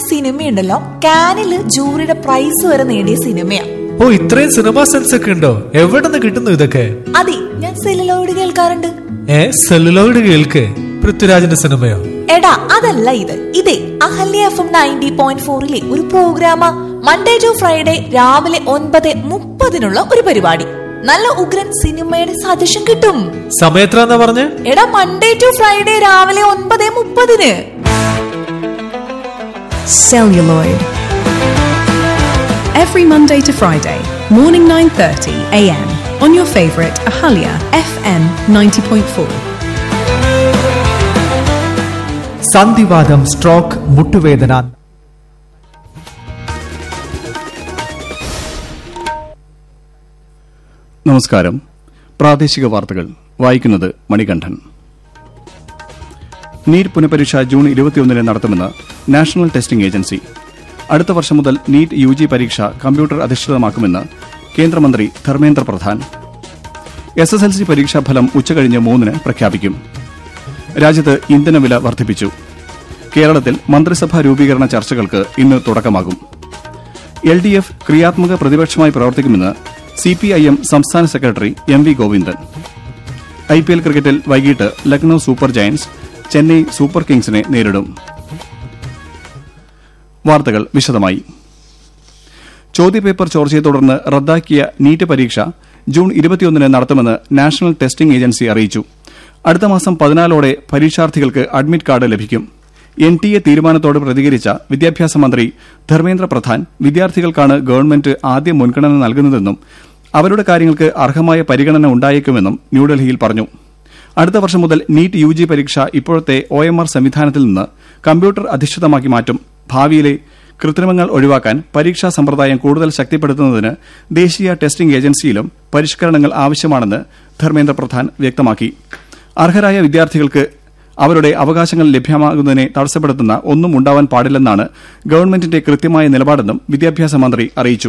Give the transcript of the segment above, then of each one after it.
സിനിമയുണ്ടല്ലോ കാനില് ജൂറിയുടെ price വരെ നേടിയ സിനിമയാ ഓ ഇത്രയും സിനിമാ സെൻസ് ഒക്കെ ഉണ്ടോ എവിടെ നിന്ന് കിട്ടുന്നു ഇതൊക്കെ അതെ ഞാൻ സെല്ലുലോയിഡ് കേൾക്കാറുണ്ട് ഏ സെല്ലുലോയിഡ് കേൾക്ക് പൃഥ്വിരാജിന്റെ സിനിമയോ എടാ അതല്ല ഇത് ഇതേ Ahalya F M ninety point ഫോറിലെ ഒരു പ്രോഗ്രാമാ മൺഡേ ടു ഫ്രൈഡേ രാവിലെ ഒൻപത് മുപ്പതിനുള്ള ഒരു പരിപാടി നല്ല ഉഗ്രൻ സിനിമയുടെ സജഷൻ കിട്ടും സമയത്രാന്നാ പറഞ്ഞ് എടാ മൺഡേ ടു ഫ്രൈഡേ രാവിലെ ഒൻപത് മുപ്പതിന് Celluloid. Every Monday to Friday, morning 9:30 a.m. on your favorite Ahalia FM 90.4. സന്ധിവാദം സ്ട്രോക്ക് മുട്ടുവേദന നമസ്കാരം പ്രാദേശിക വാർത്തകൾ വായിക്കുന്നത് മണികണ്ഠൻ നീറ്റ് പുനഃപരീക്ഷ ജൂൺ ഇരുപത്തിയൊന്നിന് നടത്തുമെന്ന് നാഷണൽ ടെസ്റ്റിംഗ് ഏജൻസി അടുത്ത വർഷം മുതൽ നീറ്റ് യു ജി പരീക്ഷ കമ്പ്യൂട്ടർ അധിഷ്ഠിതമാക്കുമെന്ന് കേന്ദ്രമന്ത്രി Dharmendra Pradhan S S L C പരീക്ഷാഫലം ഉച്ചകഴിഞ്ഞ് മൂന്നിന് പ്രഖ്യാപിക്കും രാജ്യത്ത് ഇന്ധനവില വർദ്ധിപ്പിച്ചു കേരളത്തിൽ മന്ത്രിസഭാ രൂപീകരണ ചർച്ചകൾക്ക് ഇന്ന് തുടക്കമാകും എൽ ഡി എഫ് ക്രിയാത്മക പ്രതിപക്ഷമായി പ്രവർത്തിക്കുമെന്ന് സി പി ഐ എം സംസ്ഥാന secretary M V Govindan I P L ക്രിക്കറ്റിൽ വൈകിട്ട് Lucknow super giants Chennai super കിങ്സിനെ നേരിടും വാർത്തകൾ വിശദമായി ചോദ്യപേപ്പർ ചോർച്ചയെ തുടർന്ന് റദ്ദാക്കിയ നീറ്റ് പരീക്ഷ ജൂൺ ഇരുപത്തിയൊന്നിന് നടത്തുമെന്ന് നാഷണൽ ടെസ്റ്റിംഗ് ഏജൻസി അറിയിച്ചു അടുത്ത മാസം പതിനാലോടെ പരീക്ഷാർത്ഥികൾക്ക് അഡ്മിറ്റ് കാർഡ് ലഭിക്കും എൻ ടി എ തീരുമാനത്തോട് പ്രതികരിച്ച വിദ്യാഭ്യാസ മന്ത്രി ധർമ്മേന്ദ്ര പ്രധാൻ വിദ്യാർത്ഥികൾക്കാണ് ഗവൺമെന്റ് ആദ്യം മുൻഗണന നൽകുന്നതെന്നും അവരുടെ കാര്യങ്ങൾക്ക് അർഹമായ പരിഗണന ഉണ്ടായേക്കുമെന്നും ന്യൂഡൽഹിയിൽ പറഞ്ഞു അടുത്ത വർഷം മുതൽ നീറ്റ് യു ജി പരീക്ഷ ഇപ്പോഴത്തെ ഒ എം ആർ സംവിധാനത്തിൽ നിന്ന് കമ്പ്യൂട്ടർ അധിഷ്ഠിതമാക്കി മാറ്റും ഭാവിയിലെ കൃത്രിമങ്ങൾ ഒഴിവാക്കാൻ പരീക്ഷാ സമ്പ്രദായം കൂടുതൽ ശക്തിപ്പെടുത്തുന്നതിന് ദേശീയ ടെസ്റ്റിംഗ് ഏജൻസിയിലും പരിഷ്കരണങ്ങൾ ആവശ്യമാണെന്ന് ധർമ്മേന്ദ്ര പ്രധാൻ വ്യക്തമാക്കി അർഹരായ വിദ്യാർത്ഥികൾക്ക് അവരുടെ അവകാശങ്ങൾ ലഭ്യമാകുന്നതിനെ തടസ്സപ്പെടുത്തുന്ന ഒന്നും ഉണ്ടാവാൻ പാടില്ലെന്നാണ് ഗവൺമെന്റിന്റെ കൃത്യമായ നിലപാടെന്നും വിദ്യാഭ്യാസ മന്ത്രി അറിയിച്ചു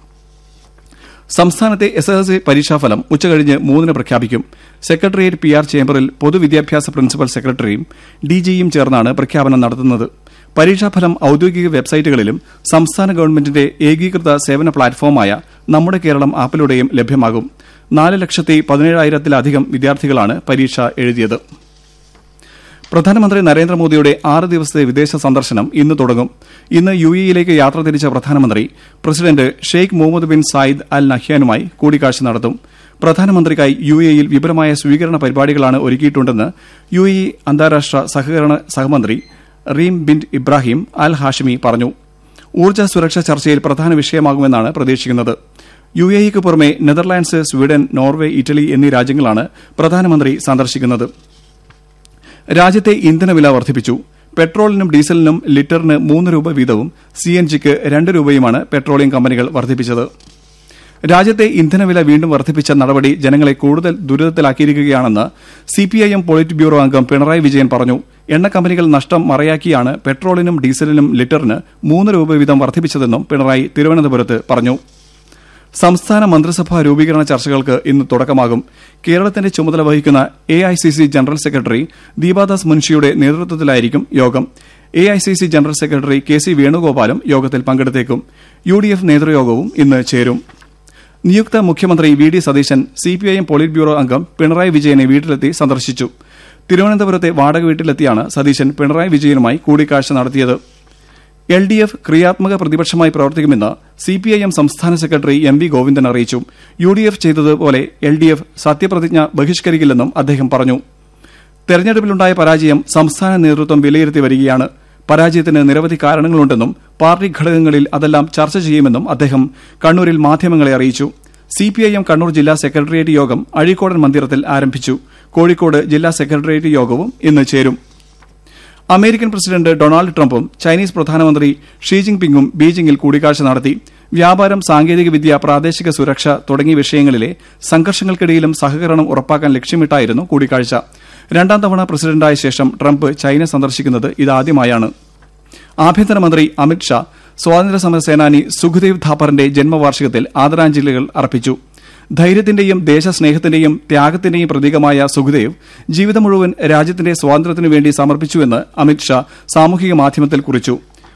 സംസ്ഥാനത്തെ എസ് എസ് എൽ സി പരീക്ഷാഫലം ഉച്ചകഴിഞ്ഞ് മൂന്നിന് പ്രഖ്യാപിക്കും സെക്രട്ടേറിയറ്റ് പി ആർ ചേംബറിൽ പൊതുവിദ്യാഭ്യാസ പ്രിൻസിപ്പൽ സെക്രട്ടറിയും ഡിജിയും ചേർന്നാണ് പ്രഖ്യാപനം നടത്തുന്നത് പരീക്ഷാഫലം ഔദ്യോഗിക വെബ്സൈറ്റുകളിലും സംസ്ഥാന ഗവൺമെന്റിന്റെ ഏകീകൃത സേവന പ്ലാറ്റ്ഫോമായ നമ്മുടെ കേരളം ആപ്പിലൂടെയും ലഭ്യമാകും നാല് ലക്ഷത്തി പതിനേഴായിരത്തിലധികം വിദ്യാർത്ഥികളാണ് പരീക്ഷ എഴുതിയത് പ്രധാനമന്ത്രി നരേന്ദ്രമോദിയുടെ ആറ് ദിവസത്തെ വിദേശ സന്ദർശനം ഇന്ന് തുടങ്ങും ഇന്ന് യു എയിലേക്ക് യാത്ര തിരിച്ച പ്രധാനമന്ത്രി president Sheikh Mohammed bin Zayed Al നഹ്യാനുമായി കൂടിക്കാഴ്ച നടത്തും പ്രധാനമന്ത്രിക്കായി യു എയിൽ വിപുലമായ സ്വീകരണ പരിപാടികളാണ് ഒരുക്കിയിട്ടുണ്ടെന്ന് യു എ അന്താരാഷ്ട്ര സഹകരണ സഹമന്ത്രി Reem bin Ibrahim Al Hashimi പറഞ്ഞു ഊർജ്ജ സുരക്ഷ ചർച്ചയിൽ പ്രധാന വിഷയമാകുമെന്നാണ് പ്രതീക്ഷിക്കുന്നത് യു എക്ക് പുറമെ നെതർലാൻഡ്സ് സ്വീഡൻ നോർവേ ഇറ്റലി എന്നീ രാജ്യങ്ങളാണ് പ്രധാനമന്ത്രി സന്ദർശിക്കുന്നത് രാജ്യത്തെ ഇന്ധനവില വർദ്ധിപ്പിച്ചു പെട്രോളിനും ഡീസലിനും ലിറ്ററിന് മൂന്ന് രൂപ വീതവും സി എൻ ജിക്ക് രണ്ട് രൂപയുമാണ് പെട്രോളിയം കമ്പനികൾ വർദ്ധിപ്പിച്ചത് രാജ്യത്തെ ഇന്ധനവില വീണ്ടും വർദ്ധിപ്പിച്ച നടപടി ജനങ്ങളെ കൂടുതൽ ദുരിതത്തിലാക്കിയിരിക്കുകയാണെന്ന് സിപിഐഎം പോളിറ്റ് ബ്യൂറോ അംഗം പിണറായി വിജയൻ പറഞ്ഞു എണ്ണ കമ്പനികൾ നഷ്ടം മറയാക്കിയാണ് പെട്രോളിനും ഡീസലിനും ലിറ്ററിന് മൂന്ന് രൂപ വീതം വർദ്ധിപ്പിച്ചതെന്നും പിണറായി തിരുവനന്തപുരത്ത് പറഞ്ഞു സംസ്ഥാന മന്ത്രിസഭാ രൂപീകരണ ചർച്ചകൾക്ക് ഇന്ന് തുടക്കമാകും കേരളത്തിന്റെ ചുമതല വഹിക്കുന്ന A I C C general secretary Deepa Das മുൻഷിയുടെ നേതൃത്വത്തിലായിരിക്കും യോഗം A I C C general secretary K C വേണുഗോപാലും യോഗത്തിൽ പങ്കെടുത്തേക്കും യു ഡി എഫ് നേതൃയോഗവും ഇന്ന് ചേരും നിയുക്ത മുഖ്യമന്ത്രി V D Satheesan CPIM politburo അംഗം പിണറായി വിജയനെ വീട്ടിലെത്തി സന്ദർശിച്ചു തിരുവനന്തപുരത്തെ വാടക വീട്ടിലെത്തിയാണ് സതീശൻ പിണറായി വിജയനുമായി കൂടിക്കാഴ്ച നടത്തിയത് എൽ ഡി എഫ് ക്രിയാത്മക പ്രതിപക്ഷമായി പ്രവർത്തിക്കുമെന്ന് സിപിഐഎം സംസ്ഥാന സെക്രട്ടറി എം വി ഗോവിന്ദൻ അറിയിച്ചു യു ഡി എഫ് ചെയ്തതുപോലെ എൽ ഡി എഫ് സത്യപ്രതിജ്ഞ ബഹിഷ്കരിക്കില്ലെന്നും അദ്ദേഹം പറഞ്ഞു തെരഞ്ഞെടുപ്പിലുണ്ടായ പരാജയം സംസ്ഥാന നേതൃത്വം വിലയിരുത്തി വരികയാണ് പരാജയത്തിന് നിരവധി കാരണങ്ങളുണ്ടെന്നും പാർട്ടി ഘടകങ്ങളിൽ അതെല്ലാം ചർച്ച ചെയ്യുമെന്നും അദ്ദേഹം കണ്ണൂരിൽ മാധ്യമങ്ങളെ അറിയിച്ചു സിപിഐഎം കണ്ണൂർ ജില്ലാ സെക്രട്ടേറിയറ്റ് യോഗം അഴീക്കോടൻ മന്ദിരത്തിൽ ആരംഭിച്ചു കോഴിക്കോട് ജില്ലാ സെക്രട്ടേറിയറ്റ് യോഗവും ഇന്ന് ചേരും അമേരിക്കൻ പ്രസിഡന്റ് ഡൊണാൾഡ് ട്രംപും ചൈനീസ് പ്രധാനമന്ത്രി ഷീ ജിൻപിങ്ങും ബീജിംഗിൽ കൂടിക്കാഴ്ച നടത്തി വ്യാപാരം സാങ്കേതികവിദ്യ പ്രാദേശിക സുരക്ഷ തുടങ്ങിയ വിഷയങ്ങളിലെ സംഘർഷങ്ങൾക്കിടയിലും സഹകരണം ഉറപ്പാക്കാൻ ലക്ഷ്യമിട്ടായിരുന്നു കൂടിക്കാഴ്ച രണ്ടാം തവണ പ്രസിഡന്റായ ശേഷം ട്രംപ് ചൈന സന്ദർശിക്കുന്നത് ഇതാദ്യമായാണ് ആഭ്യന്തരമന്ത്രി അമിത്ഷാ സ്വാതന്ത്ര്യസമര സേനാനി സുഖ്ദേവ് ഥാപ്പറിന്റെ ജന്മവാർഷികത്തിൽ ആദരാഞ്ജലികൾ അർപ്പിച്ചു ധൈര്യത്തിന്റെയും ദേശസ്നേഹത്തിന്റെയും ത്യാഗത്തിന്റെയും പ്രതീകമായ സുഖ്ദേവ് ജീവിതം മുഴുവൻ രാജ്യത്തിന്റെ സ്വാതന്ത്ര്യത്തിനു വേണ്ടി സമർപ്പിച്ചുവെന്ന് അമിത്ഷാ സാമൂഹിക മാധ്യമത്തിൽ കുറിച്ചു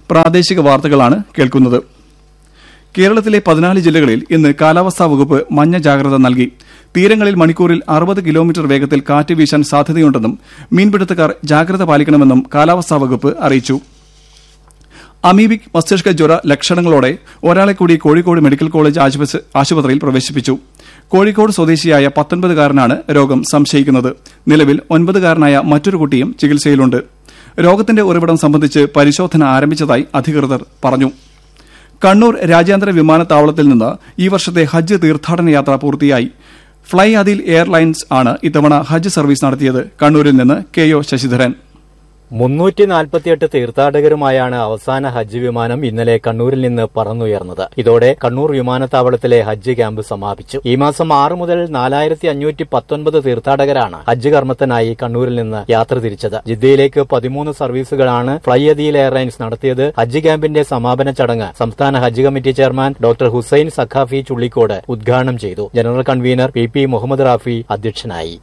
പ്രാദേശിക വാർത്തകളാണ് കേൾക്കുന്നത് കേരളത്തിലെ പതിനാല് ജില്ലകളിൽ ഇന്ന് കാലാവസ്ഥാ വകുപ്പ് മഞ്ഞ ജാഗ്രത നൽകി തീരങ്ങളിൽ മണിക്കൂറിൽ അറുപത് കിലോമീറ്റർ വേഗത്തിൽ കാറ്റ് വീശാൻ സാധ്യതയുണ്ടെന്നും മീൻപിടുത്തക്കാർ ജാഗ്രത പാലിക്കണമെന്നും കാലാവസ്ഥാ വകുപ്പ് അറിയിച്ചു അമീബിക് മസ്തിഷ്ക ജ്വര ലക്ഷണങ്ങളോടെ ഒരാളെ കൂടി കോഴിക്കോട് മെഡിക്കൽ കോളേജ് ആശുപത്രി- ആശുപത്രിയിൽ പ്രവേശിപ്പിച്ചു കോഴിക്കോട് സ്വദേശിയായ പത്തൊൻപതുകാരനാണ് രോഗം സംശയിക്കുന്നത് നിലവിൽ ഒൻപതുകാരനായ മറ്റൊരു കുട്ടിയും ചികിത്സയിലുണ്ട് രോഗത്തിന്റെ ഉറവിടം സംബന്ധിച്ച് പരിശോധന ആരംഭിച്ചതായി അധികൃതർ പറഞ്ഞു കണ്ണൂർ രാജ്യാന്തര വിമാനത്താവളത്തിൽ നിന്ന് ഈ വർഷത്തെ ഹജ്ജ് തീർത്ഥാടന യാത്ര പൂർത്തിയായി ഫ്ളൈ അതിൽ എയർലൈൻസ് ആണ് ഇത്തവണ ഹജ്ജ് സർവീസ് നടത്തിയത് കണ്ണൂരിൽ നിന്ന് കെ ഒ ശശിധരൻ മുന്നൂറ്റി നാൽപ്പത്തിയെട്ട് തീർത്ഥാടകരുമായാണ് അവസാന ഹജ്ജ് വിമാനം ഇന്നലെ കണ്ണൂരിൽ നിന്ന് പറന്നുയർന്നത് ഇതോടെ കണ്ണൂർ വിമാനത്താവളത്തിലെ ഹജ്ജ് ക്യാമ്പ് സമാപിച്ചു ഈ മാസം ആറ് മുതൽ നാലായിരത്തി അഞ്ഞൂറ്റി പത്തൊൻപത് തീർത്ഥാടകരാണ് ഹജ്ജ് കർമ്മത്തിനായി കണ്ണൂരിൽ നിന്ന് യാത്ര തിരിച്ചത് ജിദ്ദയിലേക്ക് പതിമൂന്ന് സർവീസുകളാണ് ഫ്ലൈ അദീൽ എയർലൈൻസ് നടത്തിയത് ഹജ്ജ് ക്യാമ്പിന്റെ സമാപന ചടങ്ങ് സംസ്ഥാന ഹജ്ജ് committee chairman doctor Hussain Saqafi Chullikode ഉദ്ഘാടനം ചെയ്തു general convener P P Muhammad Rafi അധ്യക്ഷനായി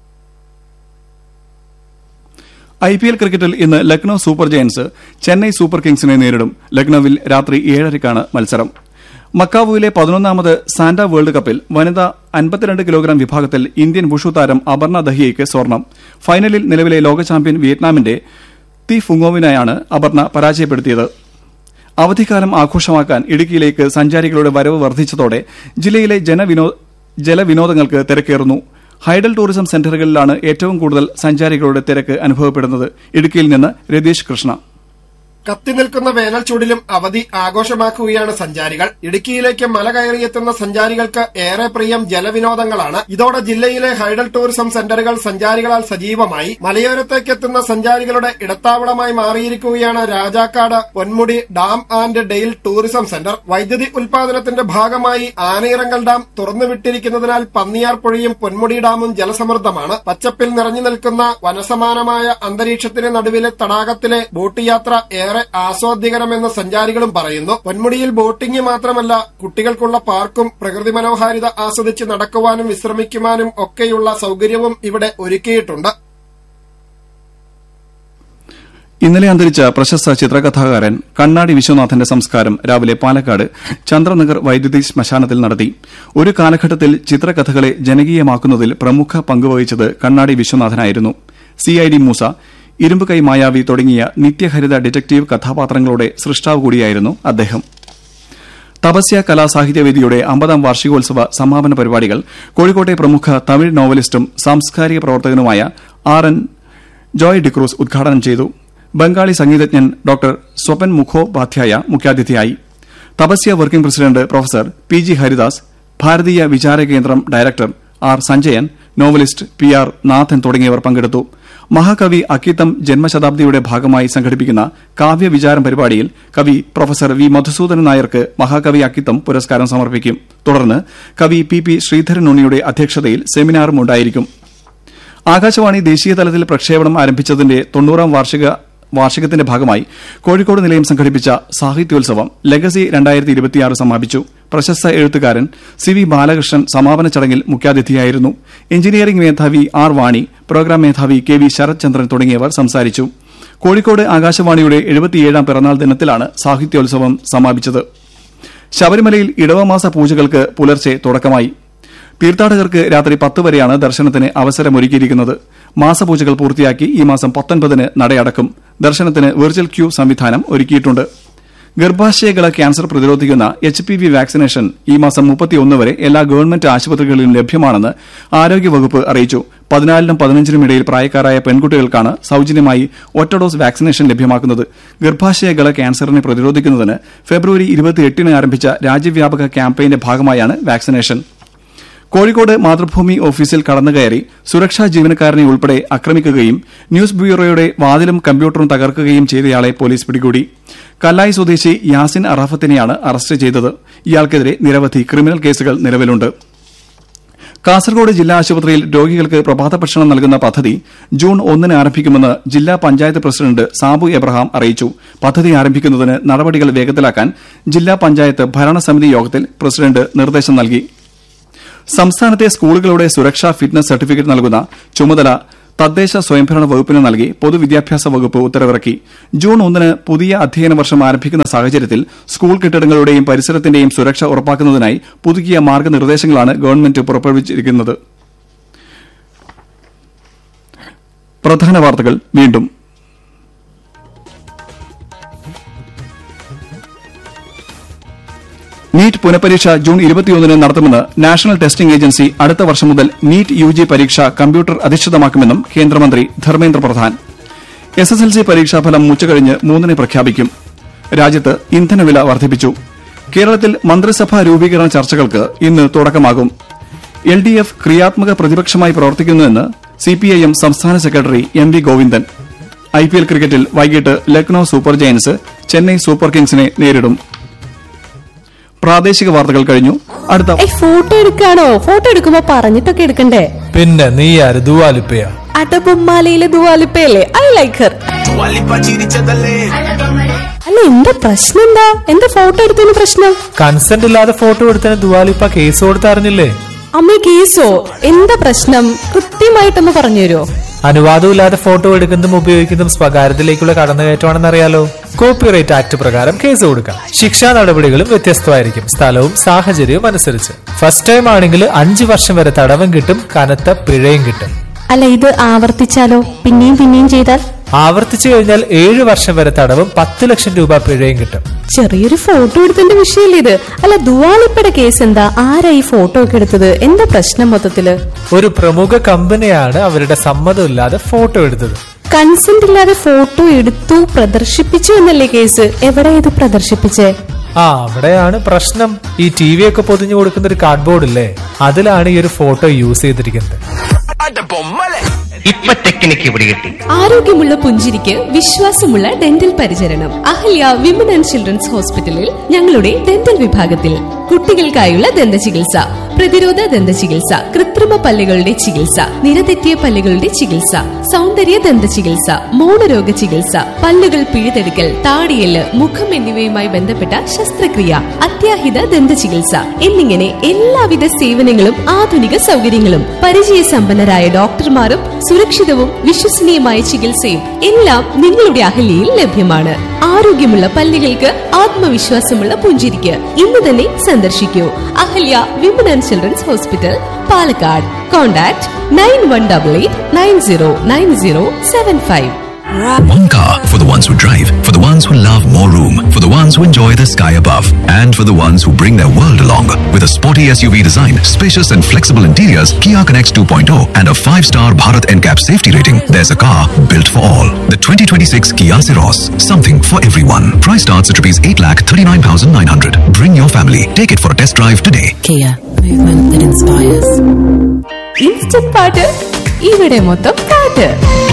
ഐ പി എൽ ക്രിക്കറ്റിൽ ഇന്ന് Lucknow super giants Chennai super കിങ്സിനെ നേരിടും ലക്നൌവിൽ രാത്രി ഏഴരയ്ക്കാണ് മത്സരം മക്കാവുവിലെ പതിനൊന്നാമത് സാന്റ വേൾഡ് കപ്പിൽ വനിതാ അൻപത്തിരണ്ട് കിലോഗ്രാം വിഭാഗത്തിൽ ഇന്ത്യൻ വുഷു താരം അപർണ ദഹിയയ്ക്ക് സ്വർണം ഫൈനലിൽ നിലവിലെ ലോക ചാമ്പ്യൻ വിയറ്റ്നാമിന്റെ തി ഫുങ്ങോവിനെയാണ് അപർണ പരാജയപ്പെടുത്തിയത് അവധിക്കാലം ആഘോഷമാക്കാൻ ഇടുക്കിയിലേക്ക് സഞ്ചാരികളുടെ വരവ് വർദ്ധിച്ചതോടെ ജില്ലയിലെ ജനവിനോ ജലവിനോദങ്ങൾക്ക് തിരക്കേറുന്നു ഹൈഡൽ ടൂറിസം സെന്ററുകളിലാണ് ഏറ്റവും കൂടുതൽ സഞ്ചാരികളുടെ തിരക്ക് അനുഭവപ്പെടുന്നത് ഇടുക്കിയിൽ നിന്ന് രതീഷ് കൃഷ്ണ കത്തിനിൽക്കുന്ന വേനൽ ചൂടിലും അവധി ആഘോഷമാക്കുകയാണ് സഞ്ചാരികൾ ഇടുക്കിയിലേക്ക് മല കയറിയെത്തുന്ന സഞ്ചാരികൾക്ക് ഏറെ പ്രിയം ജലവിനോദങ്ങളാണ് ഇതോടെ ജില്ലയിലെ ഹൈഡൽ ടൂറിസം സെന്ററുകൾ സഞ്ചാരികളാൽ സജീവമായി മലയോരത്തേക്ക് എത്തുന്ന സഞ്ചാരികളുടെ ഇടത്താവളമായി മാറിയിരിക്കുകയാണ് Rajakkad Ponmudi dam and dale tourism centre വൈദ്യുതി ഉൽപാദനത്തിന്റെ ഭാഗമായി ആനയിറങ്കൽ ഡാം തുറന്നുവിട്ടിരിക്കുന്നതിനാൽ പന്നിയാർ പുഴയും പൊന്മുടി ഡാമും ജലസമൃദ്ധമാണ് പച്ചപ്പിൽ നിറഞ്ഞു നിൽക്കുന്ന വനസമാനമായ അന്തരീക്ഷത്തിന് നടുവിലെ തടാകത്തിലെ ബോട്ട് യാത്ര ഏറെ ആസ്വാദ്യകരമെന്ന് സഞ്ചാരികളും പറയുന്നു പൊന്മുടിയിൽ ബോട്ടിംഗ് മാത്രമല്ല കുട്ടികൾക്കുള്ള പാർക്കും പ്രകൃതി മനോഹാരിത ആസ്വദിച്ച് നടക്കുവാനും വിശ്രമിക്കുവാനും ഒക്കെയുള്ള സൌകര്യവും ഇവിടെ ഒരുക്കിയിട്ടുണ്ട് ഇന്നലെ അന്തരിച്ച പ്രശസ്ത ചിത്രകഥാകാരൻ കണ്ണാടി വിശ്വനാഥന്റെ സംസ്കാരം രാവിലെ പാലക്കാട് ചന്ദ്രനഗർ വൈദ്യുതി ശ്മശാനത്തിൽ നടത്തി ഒരു കാലഘട്ടത്തിൽ ചിത്രകഥകളെ ജനകീയമാക്കുന്നതിൽ പ്രമുഖ പങ്കുവഹിച്ചത് കണ്ണാടി വിശ്വനാഥനായിരുന്നു C I D Moosa Irumbu Kai മായാവി തുടങ്ങിയ നിത്യഹരിത ഡിറ്റക്ടീവ് കഥാപാത്രങ്ങളുടെ സൃഷ്ടാവ് കൂടിയായിരുന്നു അദ്ദേഹം തപസ്യ കലാസാഹിത്യവേദിയുടെ അമ്പതാം വാർഷികോത്സവ സമാപന പരിപാടികൾ കോഴിക്കോട്ടെ പ്രമുഖ തമിഴ് നോവലിസ്റ്റും സാംസ്കാരിക പ്രവർത്തകനുമായ ആർ എൻ ജോയ് ഡിക്രൂസ് ഉദ്ഘാടനം ചെയ്തു ബംഗാളി സംഗീതജ്ഞൻ ഡോക്ടർ സ്വപൻ മുഖോപാധ്യായ മുഖ്യാതിഥിയായി Tapasya working president professor P G Haridas Bharatiya Vichara Kendram director R Sanjayan novelist P R Nathan തുടങ്ങിയവർ പങ്കെടുത്തു മഹാകവി അക്കിത്തം ജന്മശതാബ്ദിയുടെ ഭാഗമായി സംഘടിപ്പിക്കുന്ന കാവ്യവിചാരം പരിപാടിയിൽ കവി പ്രൊഫസർ വി മധുസൂദനൻ നായർക്ക് മഹാകവി അക്കിത്തം പുരസ്കാരം സമർപ്പിക്കും തുടർന്ന് കവി പി പി ശ്രീധരൻ ഉണ്ണിയുടെ അധ്യക്ഷതയിൽ സെമിനാറും ഉണ്ടായിരിക്കും ആകാശവാണി ദേശീയ തലത്തിൽ പ്രക്ഷേപണം ആരംഭിച്ചതിന്റെ തൊണ്ണൂറാം വാർഷിക വാർഷികത്തിന്റെ ഭാഗമായി കോഴിക്കോട് നിലയം സംഘടിപ്പിച്ച സാഹിത്യോത്സവം ലെഗസി രണ്ടായിരത്തി ഇരുപത്തിയാറ് സമാപിച്ചു പ്രശസ്ത എഴുത്തുകാരൻ സി വി ബാലകൃഷ്ണൻ സമാപന ചടങ്ങിൽ മുഖ്യാതിഥിയായിരുന്നു എഞ്ചിനീയറിംഗ് മേധാവി ആർ വാണി പ്രോഗ്രാം മേധാവി കെ വി ശരത് ചന്ദ്രൻ തുടങ്ങിയവർ സംസാരിച്ചു കോഴിക്കോട് ആകാശവാണിയുടെ എഴുപത്തിയേഴാം പിറന്നാൾ ദിനത്തിലാണ് സാഹിത്യോത്സവം സമാപിച്ചത് ശബരിമലയിൽ ഇടവമാസ പൂജകൾക്ക് പുലർച്ചെ തുടക്കമായി തീർത്ഥാടകർക്ക് രാത്രി പത്ത് വരെയാണ് ദർശനത്തിന് അവസരമൊരുക്കിയിരിക്കുന്നത് മാസപൂജകൾ പൂർത്തിയാക്കി ഈ മാസം പത്തൊൻപതിന് നടയടക്കും ദർശനത്തിന് വെർച്വൽ ക്യൂ സംവിധാനം ഒരുക്കിയിട്ടുണ്ട് ഗർഭാശയകള ക്യാൻസർ പ്രതിരോധിക്കുന്ന എച്ച് പി വി വാക്സിനേഷൻ ഈ മാസം മുപ്പത്തിയൊന്ന് വരെ എല്ലാ ഗവൺമെന്റ് ആശുപത്രികളിലും ലഭ്യമാണെന്ന് ആരോഗ്യവകുപ്പ് അറിയിച്ചു പതിനാലിനും പതിനഞ്ചിനും ഇടയിൽ പ്രായക്കാരായ പെൺകുട്ടികൾക്കാണ് സൌജന്യമായി ഒറ്റ ഡോസ് വാക്സിനേഷൻ ലഭ്യമാക്കുന്നത് ഗർഭാശയകള ക്യാൻസറിനെ പ്രതിരോധിക്കുന്നതിന് ഫെബ്രുവരി ഇരുപത്തിയെട്ടിന് ആരംഭിച്ച രാജ്യവ്യാപക ക്യാമ്പയിന്റെ ഭാഗമായാണ് വാക്സിനേഷൻ കോഴിക്കോട് മാതൃഭൂമി ഓഫീസിൽ കടന്നുകയറി സുരക്ഷാ ജീവനക്കാരനെ ഉൾപ്പെടെ ആക്രമിക്കുകയും ന്യൂസ് ബ്യൂറോയുടെ വാതിലും കമ്പ്യൂട്ടറും തകർക്കുകയും ചെയ്തയാളെ പോലീസ് പിടികൂടി കല്ലായി സ്വദേശി യാസിൻ അറാഫത്തിനെയാണ് അറസ്റ്റ് ചെയ്തത് ഇയാൾക്കെതിരെ നിരവധി ക്രിമിനൽ കേസുകൾ നിലവിലുണ്ട് കാസർഗോഡ് ജില്ലാ ആശുപത്രിയിൽ രോഗികൾക്ക് പ്രഭാത ഭക്ഷണം നൽകുന്ന പദ്ധതി ജൂൺ ഒന്നിന് ആരംഭിക്കുമെന്ന് ജില്ലാ പഞ്ചായത്ത് പ്രസിഡന്റ് സാബു എബ്രഹാം അറിയിച്ചു പദ്ധതി ആരംഭിക്കുന്നതിന് നടപടികൾ വേഗത്തിലാക്കാൻ ജില്ലാ പഞ്ചായത്ത് ഭരണസമിതി യോഗത്തിൽ പ്രസിഡന്റ് നിർദ്ദേശം നൽകി സംസ്ഥാനത്തെ സ്കൂളുകളുടെ സുരക്ഷാ ഫിറ്റ്നസ് സർട്ടിഫിക്കറ്റ് നൽകുന്ന ചുമതല തദ്ദേശ സ്വയംഭരണ വകുപ്പിന് നൽകി പൊതുവിദ്യാഭ്യാസ വകുപ്പ് ഉത്തരവിറക്കി ജൂൺ ഒന്നിന് പുതിയ അധ്യയന വർഷം ആരംഭിക്കുന്ന സാഹചര്യത്തിൽ സ്കൂൾ കെട്ടിടങ്ങളുടെയും പരിസരത്തിന്റെയും സുരക്ഷ ഉറപ്പാക്കുന്നതിനായി പുതുക്കിയ മാർഗനിർദ്ദേശങ്ങളാണ് ഗവൺമെന്റ് പുറപ്പെടുവിച്ചിരിക്കുന്നത് പ്രധാന വാർത്തകൾ വീണ്ടും നീറ്റ് പുനഃപരീക്ഷ ജൂൺ ഇരുപത്തിയൊന്നിന് നടത്തുമെന്ന് നാഷണൽ ടെസ്റ്റിംഗ് ഏജൻസി അടുത്ത വർഷം മുതൽ നീറ്റ് യു ജി പരീക്ഷ കമ്പ്യൂട്ടർ അധിഷ്ഠിതമാക്കുമെന്നും കേന്ദ്രമന്ത്രി Dharmendra Pradhan S S L C പരീക്ഷാഫലം ഉച്ചകഴിഞ്ഞ് മൂന്നിന് പ്രഖ്യാപിക്കും രാജ്യത്ത് ഇന്ധനവില വർദ്ധിപ്പിച്ചു കേരളത്തിൽ മന്ത്രിസഭാ രൂപീകരണ ചർച്ചകൾക്ക് ഇന്ന് തുടക്കമാകും എൽ ഡി എഫ് ക്രിയാത്മക പ്രതിപക്ഷമായി പ്രവർത്തിക്കുന്നുവെന്ന് സിപിഐഎം സംസ്ഥാന secretary M V Govindan I P L ക്രിക്കറ്റിൽ വൈകിട്ട് Lucknow super giants Chennai super കിങ്സിനെ നേരിടും പ്രാദേശിക വാർത്തകൾ കഴിഞ്ഞു അടുത്ത ഏയ് ഫോട്ടോ എടുക്കാണോ ഫോട്ടോ എടുക്കുമ്പോ പറഞ്ഞിട്ടൊക്കെ എടുക്കണ്ടേ പിന്നെ നീ ആര് ദുവാലിപ്പയാ അടബൊമ്മാലയിലെ ദുവാലിപ്പയല്ലേ ഐ ലൈക്ക് ഹർ അല്ല എന്താ പ്രശ്നം എന്താ എന്താ ഫോട്ടോ എടുത്തതിന് പ്രശ്നം കൺസെന്റ് ഇല്ലാതെ ഫോട്ടോ എടുത്തതിന് ദുവാലിപ്പ കേസ് കൊടുത്തറിഞ്ഞില്ലേ അമ്മ കേസോ എന്താ പ്രശ്നം കൃത്യമായിട്ടൊന്ന് പറഞ്ഞു തരുമോ അനുവാദമില്ലാതെ ഫോട്ടോ എടുക്കുന്നതും ഉപയോഗിക്കുന്നതും സ്വകാര്യത്തിലേക്കുള്ള കടന്നുകയറ്റമാണെന്ന് അറിയാലോ കോപ്പിറൈറ്റ് ആക്ട് പ്രകാരം കേസ് കൊടുക്കാം ശിക്ഷാ നടപടികളും വ്യത്യസ്തമായിരിക്കും സ്ഥലവും സാഹചര്യവും അനുസരിച്ച് ഫസ്റ്റ് ടൈം ആണെങ്കിൽ അഞ്ചു വർഷം വരെ തടവും കിട്ടും കനത്ത പിഴയും കിട്ടും അല്ല ഇത് ആവർത്തിച്ചാലോ പിന്നെയും പിന്നെയും ചെയ്താൽ ആവർത്തിച്ചു കഴിഞ്ഞാൽ ഏഴ് വർഷം വരെ തടവും പത്ത് ലക്ഷം രൂപ പിഴയും കിട്ടും ചെറിയൊരു ഫോട്ടോ എടുത്തതിന്റെ വിഷയല്ലേ ഇത് അല്ല ദുവാളിപ്പയുടെ കേസ് എന്താ ആരാ ഈ ഫോട്ടോ ഒക്കെ എടുത്തത് എന്താ പ്രശ്നം മൊത്തത്തില് ഒരു പ്രമുഖ കമ്പനിയാണ് അവരുടെ സമ്മതമില്ലാതെ ഫോട്ടോ എടുത്തത് കൺസെന്റ് ഇല്ലാതെ ഫോട്ടോ എടുത്തു പ്രദർശിപ്പിച്ചു എന്നല്ലേ കേസ് എവിടെ ഇത് പ്രദർശിപ്പിച്ചേ ആ അവിടെയാണ് പ്രശ്നം ഈ ടി വി ഒക്കെ പൊതിഞ്ഞു കൊടുക്കുന്ന ഒരു കാർഡ്ബോർഡ് ഇല്ലേ അതിലാണ് ഈ ഒരു ഫോട്ടോ യൂസ് ചെയ്തിരിക്കുന്നത് ഇപ്പൊ ടെക്നിക്ക് ഇവിടെ കിട്ടി ആരോഗ്യമുള്ള പുഞ്ചിരിക്ക് വിശ്വാസമുള്ള ഡെന്റൽ പരിചരണം അഹല്യ വിമൻ ആൻഡ് ചിൽഡ്രൻസ് ഹോസ്പിറ്റലിൽ ഞങ്ങളുടെ ഡെന്റൽ വിഭാഗത്തിൽ കുട്ടികൾക്കായുള്ള ദന്ത ചികിത്സ പ്രതിരോധ ദന്ത ചികിത്സ കൃത്രിമ പല്ലുകളുടെ ചികിത്സ നിരതെറ്റിയ പല്ലുകളുടെ ചികിത്സ സൗന്ദര്യ ദന്ത ചികിത്സ മോണരോഗ ചികിത്സ പല്ലുകൾ പിഴുതെടുക്കൽ താടിയല് മുഖം എന്നിവയുമായി ബന്ധപ്പെട്ട ശസ്ത്രക്രിയ അത്യാഹിത ദന്ത ചികിത്സ എന്നിങ്ങനെ എല്ലാവിധ സേവനങ്ങളും ആധുനിക സൗകര്യങ്ങളും പരിചയസമ്പന്നരായ ഡോക്ടർമാരും സുരക്ഷിതവും വിശ്വസനീയമായ ചികിത്സയും എല്ലാം നിങ്ങളുടെ അഹല്യയിൽ ലഭ്യമാണ് ആരോഗ്യമുള്ള പല്ലുകൾക്ക് ആത്മവിശ്വാസമുള്ള പുഞ്ചിരിക്ക് ഇന്ന് തന്നെ സന്ദർശിക്കൂ Ahalya women and children's hospital Palakkad contact nine one double eight nine zero nine zero seven five One car for the ones who drive, for the ones who love more room, for the ones who enjoy the sky above, and for the ones who bring their world along. With a sporty SUV design, spacious and flexible interiors, Kia Connects 2.0, and a 5-star Bharat NCAP safety rating, there's a car built for all. The 2026 Kia Ceros, something for everyone. Price starts at rupees 8,39,900. Bring your family. Take it for a test drive today. Kia, movement that inspires. Instant പാട്ട് ഇവിടെ മൊത്തം പാട്ട്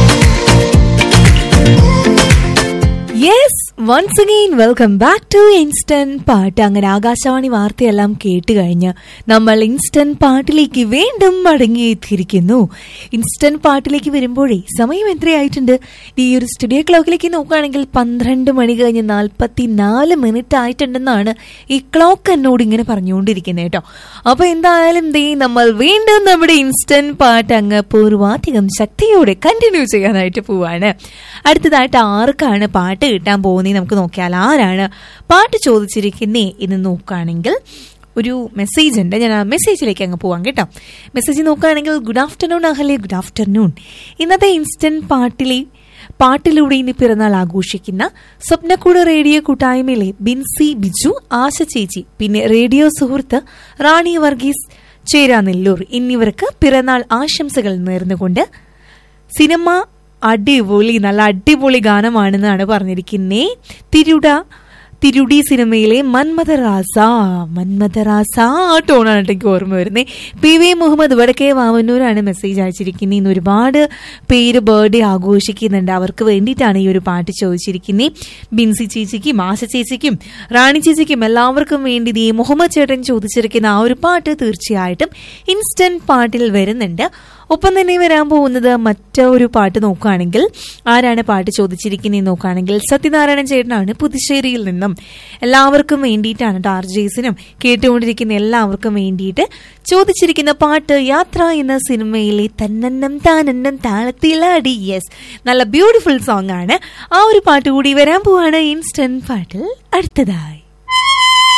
yes once again welcome back to instant പാട്ട് അങ്ങനെ ആകാശവാണി വാർത്തയെല്ലാം കേട്ട് കഴിഞ്ഞ് നമ്മൾ instant പാട്ടിലേക്ക് വീണ്ടും മടങ്ങിയെത്തിയിരിക്കുന്നു ഇൻസ്റ്റന്റ് പാട്ടിലേക്ക് വരുമ്പോഴേ സമയം എത്രയായിട്ടുണ്ട് ഈ ഒരു സ്റ്റുഡിയോ ക്ലോക്കിലേക്ക് നോക്കുകയാണെങ്കിൽ പന്ത്രണ്ട് മണി കഴിഞ്ഞ് നാൽപ്പത്തി നാല് മിനിറ്റ് ആയിട്ടുണ്ടെന്നാണ് ഈ ക്ലോക്ക് എന്നോട് ഇങ്ങനെ പറഞ്ഞുകൊണ്ടിരിക്കുന്നത് കേട്ടോ അപ്പൊ എന്തായാലും ദേ നമ്മൾ വീണ്ടും നമ്മുടെ ഇൻസ്റ്റന്റ് പാട്ട് അങ്ങ് പൂർവാധികം ശക്തിയോടെ കണ്ടിന്യൂ ചെയ്യാനായിട്ട് പോവാണ് അടുത്തതായിട്ട് ആർക്കാണ് പാട്ട് കിട്ടാൻ പോകുന്നത് നമുക്ക് നോക്കിയാൽ ആരാണ് പാട്ട് ചോദിച്ചിരിക്കുന്നേ എന്ന് നോക്കുകയാണെങ്കിൽ ഒരു മെസ്സേജ് ഉണ്ട് ഞാൻ ആ മെസ്സേജിലേക്ക് അങ്ങ് പോവാം കേട്ടോ മെസ്സേജ് നോക്കുകയാണെങ്കിൽ ഗുഡ് ആഫ്റ്റർനൂൺ അഹലെ ഗുഡ് ആഫ്റ്റർനൂൺ ഇന്നത്തെ ഇൻസ്റ്റന്റ് പാട്ടിലെ പാട്ടിലൂടെ ഇനി പിറന്നാൾ ആഘോഷിക്കുന്ന സ്വപ്നക്കൂട് റേഡിയോ കൂട്ടായ്മയിലെ ബിൻസി ബിജു ആശ ചേച്ചി പിന്നെ റേഡിയോ സുഹൃത്ത് റാണി വർഗീസ് ചേരാനെല്ലൂർ എന്നിവർക്ക് പിറന്നാൾ ആശംസകൾ നേർന്നുകൊണ്ട് സിനിമ അടിപൊളി നല്ല അടിപൊളി ഗാനമാണെന്നാണ് പറഞ്ഞിരിക്കുന്നേ തിരുട തിരുടി സിനിമയിലെ മന്മഥറാസ മന്മഥറാസ ആ ടോണാണ് എനിക്ക് ഓർമ്മ വരുന്നത് പി വി മുഹമ്മദ് വടക്കേ വാവന്നൂരാണ് മെസ്സേജ് അയച്ചിരിക്കുന്നത് ഇന്ന് ഒരുപാട് പേര് ബർത്ത്ഡേ ആഘോഷിക്കുന്നുണ്ട് അവർക്ക് വേണ്ടിയിട്ടാണ് ഈ ഒരു പാട്ട് ചോദിച്ചിരിക്കുന്നത് ബിൻസി ചേച്ചിക്കും ആശ ചേച്ചിക്കും റാണി ചേച്ചിക്കും എല്ലാവർക്കും വേണ്ടി ഈ മുഹമ്മദ് ചേട്ടൻ ചോദിച്ചിരിക്കുന്ന ആ ഒരു പാട്ട് തീർച്ചയായിട്ടും ഇൻസ്റ്റന്റ് പാട്ടിൽ വരുന്നുണ്ട് ഒപ്പം തന്നെ വരാൻ പോകുന്നത് മറ്റൊരു പാട്ട് നോക്കുകയാണെങ്കിൽ ആരാണ് പാട്ട് ചോദിച്ചിരിക്കുന്നത് നോക്കുകയാണെങ്കിൽ സത്യനാരായണൻ ചേട്ടനാണ് പുതുശ്ശേരിയിൽ നിന്നും എല്ലാവർക്കും വേണ്ടിയിട്ടാണ് ടാർജേസിനും കേട്ടുകൊണ്ടിരിക്കുന്ന എല്ലാവർക്കും വേണ്ടിയിട്ട് ചോദിച്ചിരിക്കുന്ന പാട്ട് യാത്ര എന്ന സിനിമയിലെ തന്നന്നം താനന്നം താളത്തിലാടി യെസ് നല്ല ബ്യൂട്ടിഫുൾ സോങ് ആണ് ആ ഒരു പാട്ട് കൂടി വരാൻ പോവാണ് ഇൻസ്റ്റന്റ് പാട്ടിൽ അടുത്തതായി